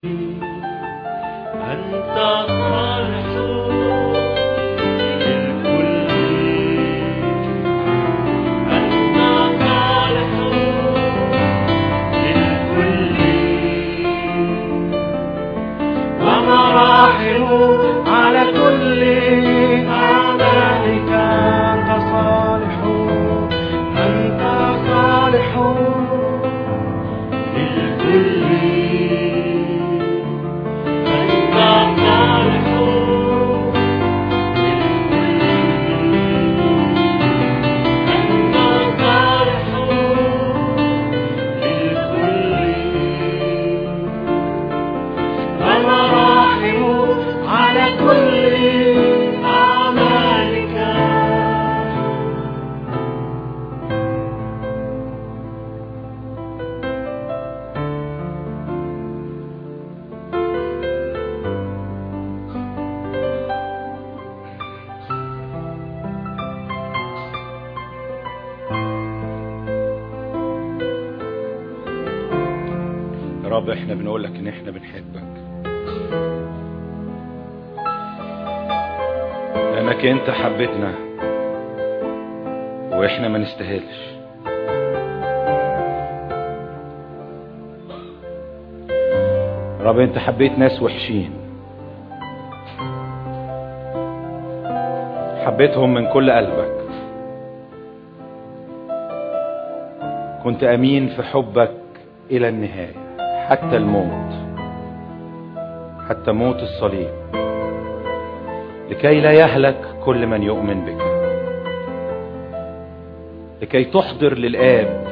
أنت صالح للكل أنت صالح للكل ومراحل على كل أعمالك أنت صالح أنت صالح للكل أنت صالح للكل أنت صالح للكل ومراحم على كل أعمالك يا رب احنا بنقول لك ان احنا بنحبك لانك انت حبيتنا واحنا ما نستاهلش يا رب انت حبيت ناس وحشين حبيتهم من كل قلبك كنت امين في حبك الى النهايه حتى الموت حتى موت الصليب لكي لا يهلك كل من يؤمن بك لكي تحضر للآب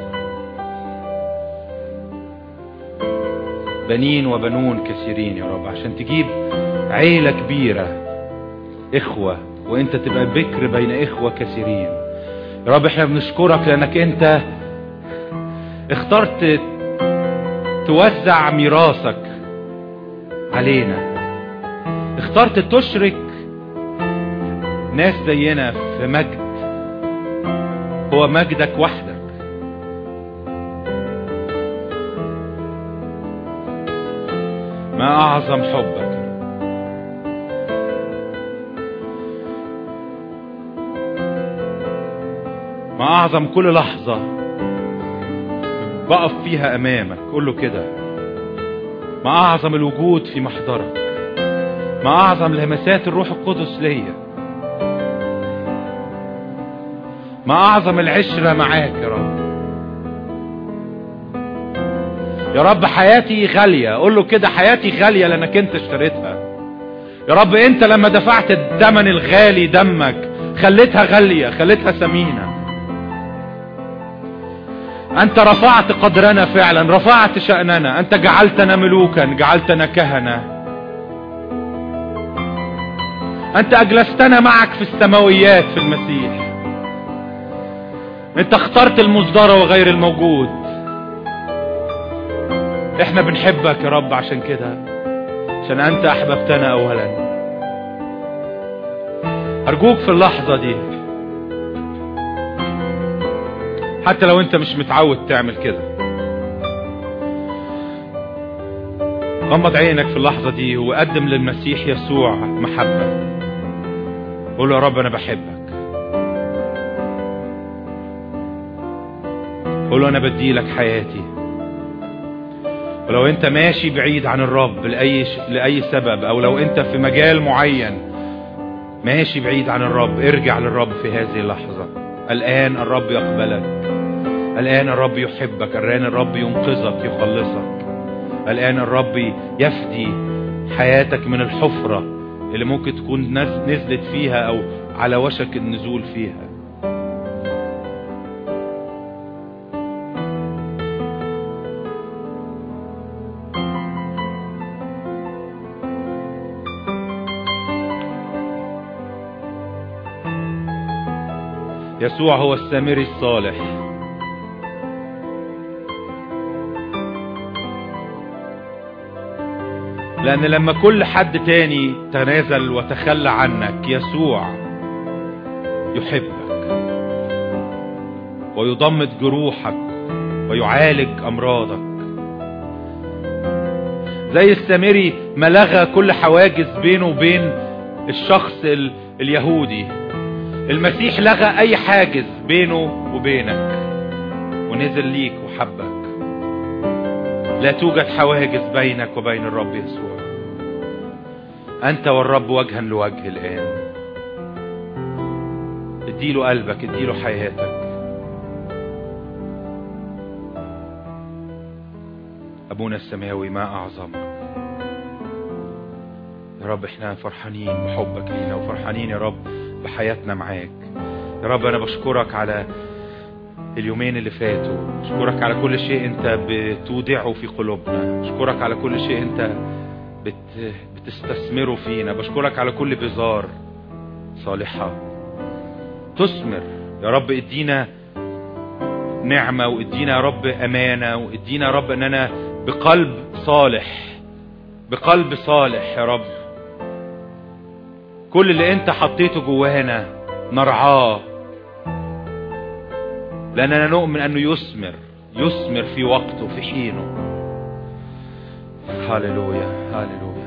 بنين وبنون كثيرين يا رب عشان تجيب عيلة كبيرة إخوة وانت تبقى بكر بين إخوة كثيرين يا رب احنا بنشكرك لأنك انت اخترت توزع ميراثك علينا اخترت تشرك ناس زينا في مجد هو مجدك وحدك ما اعظم حبك ما اعظم كل لحظة بقف فيها امامك قول له كده ما اعظم الوجود في محضرك ما اعظم لمسات الروح القدس ليا ما اعظم العشرة معاك يا رب يا رب حياتي غالية قول له كده حياتي غالية لانك انت اشتريتها يا رب انت لما دفعت الثمن الغالي دمك خليتها غالية خليتها ثمينة انت رفعت قدرنا فعلا رفعت شأننا انت جعلتنا ملوكا جعلتنا كهنة انت اجلستنا معك في السماويات في المسيح انت اخترت المصدر وغير الموجود احنا بنحبك يا رب عشان كده عشان انت احببتنا اولا ارجوك في اللحظة دي حتى لو انت مش متعود تعمل كده غمض عينك في اللحظة دي وقدم للمسيح يسوع محبة قول له يا رب انا بحبك قول له انا بدي لك حياتي ولو انت ماشي بعيد عن الرب لأي, ش... لأي سبب او لو انت في مجال معين ماشي بعيد عن الرب ارجع للرب في هذه اللحظة الآن الرب يقبلك الآن الرب يحبك الآن الرب ينقذك يخلصك الآن الرب يفدي حياتك من الحفرة اللي ممكن تكون نز- نزلت فيها أو على وشك النزول فيها يسوع هو السامري الصالح لأن لما كل حد تاني تنازل وتخلى عنك يسوع يحبك ويضمد جروحك ويعالج أمراضك زي السامري ما لغى كل حواجز بينه وبين الشخص ال... اليهودي المسيح لغى اي حاجز بينه وبينك ونزل ليك وحبك لا توجد حواجز بينك وبين الرب يسوع انت والرب وجها لوجه الان اديله قلبك اديله حياتك ابونا السماوي ما اعظمك يا رب احنا فرحانين بحبك لينا وفرحانين يا رب بحياتنا معاك يا رب انا بشكرك على اليومين اللي فاتوا بشكرك على كل شيء انت بتودعه في قلوبنا بشكرك على كل شيء انت بت... بتستثمره فينا بشكرك على كل بزار صالحة تثمر يا رب ادينا نعمة وادينا يا رب امانة وادينا يا رب اننا بقلب صالح بقلب صالح يا رب كل اللي انت حطيته جوانا نرعاه لاننا نؤمن انه يثمر يثمر في وقته في حينه هللويا هللويا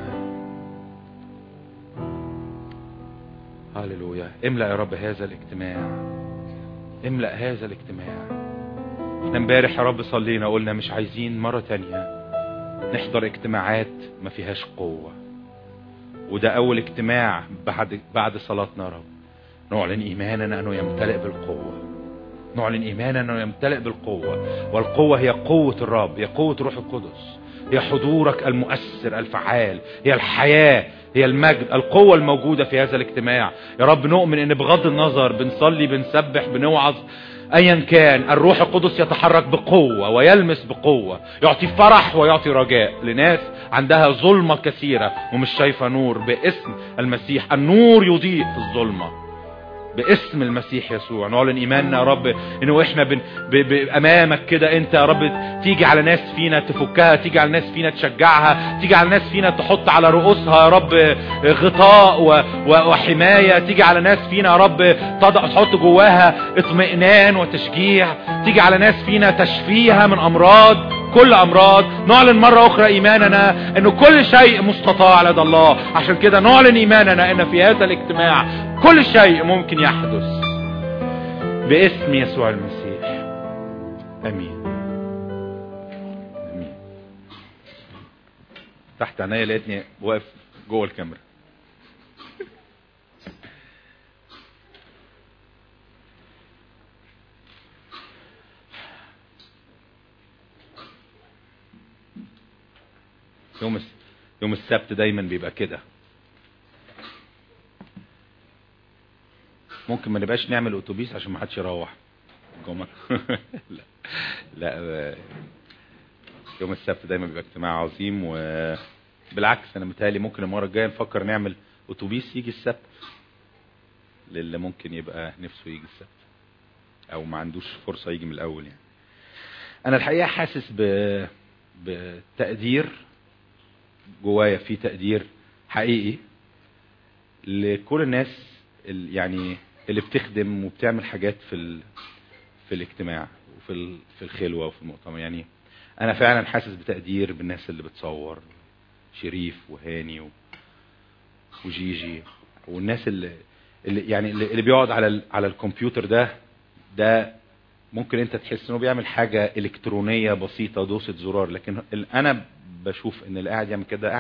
هللويا املأ يا رب هذا الاجتماع املأ هذا الاجتماع احنا امبارح يا رب صلينا قلنا مش عايزين مرة تانية نحضر اجتماعات ما فيهاش قوة وده اول اجتماع بعد بعد صلاتنا يا رب نعلن ايماننا انه يمتلئ بالقوة نعلن ايماننا انه يمتلئ بالقوة والقوة هي قوة الرب هي قوة روح القدس هي حضورك المؤثر الفعال هي الحياة هي المجد القوة الموجودة في هذا الاجتماع يا رب نؤمن ان بغض النظر بنصلي بنسبح بنوعظ ايا كان الروح القدس يتحرك بقوة ويلمس بقوة يعطي فرح ويعطي رجاء لناس عندها ظلمة كثيرة ومش شايفة نور باسم المسيح النور يضيء في الظلمة باسم المسيح يسوع نعلن ايماننا يا رب انه احنا بن ب ب امامك كده انت يا رب تيجي على ناس فينا تفكها تيجي على ناس فينا تشجعها تيجي على ناس فينا تحط على رؤوسها يا رب غطاء و و وحمايه تيجي على ناس فينا يا رب تضع تحط جواها اطمئنان وتشجيع تيجي على ناس فينا تشفيها من امراض كل امراض نعلن مرة اخرى ايماننا انه كل شيء مستطاع لدى الله عشان كده نعلن ايماننا ان في هذا الاجتماع كل شيء ممكن يحدث باسم يسوع المسيح امين امين تحت عينيا لقيتني واقف جوه الكاميرا يوم الس- يوم السبت دايما بيبقى كده ممكن ما نبقاش نعمل اتوبيس عشان ما حدش يروح الجمعة لا لا آه، يوم السبت دايما بيبقى اجتماع عظيم وبالعكس انا متهيألي ممكن المرة الجاية نفكر نعمل اتوبيس يجي السبت للي ممكن يبقى نفسه يجي السبت او ما عندوش فرصة يجي من الاول يعني انا الحقيقة حاسس ب... بتقدير جوايا في تقدير حقيقي لكل الناس ال- يعني اللي بتخدم وبتعمل حاجات في ال... في الاجتماع وفي ال... في الخلوة وفي المؤتمر يعني انا فعلا حاسس بتقدير بالناس اللي بتصور شريف وهاني و... وجيجي والناس اللي, اللي يعني اللي اللي بيقعد على ال... على الكمبيوتر ده ده ممكن انت تحس انه بيعمل حاجة الكترونية بسيطة دوسة زرار لكن ال- انا بشوف ان اللي قاعد يعمل كده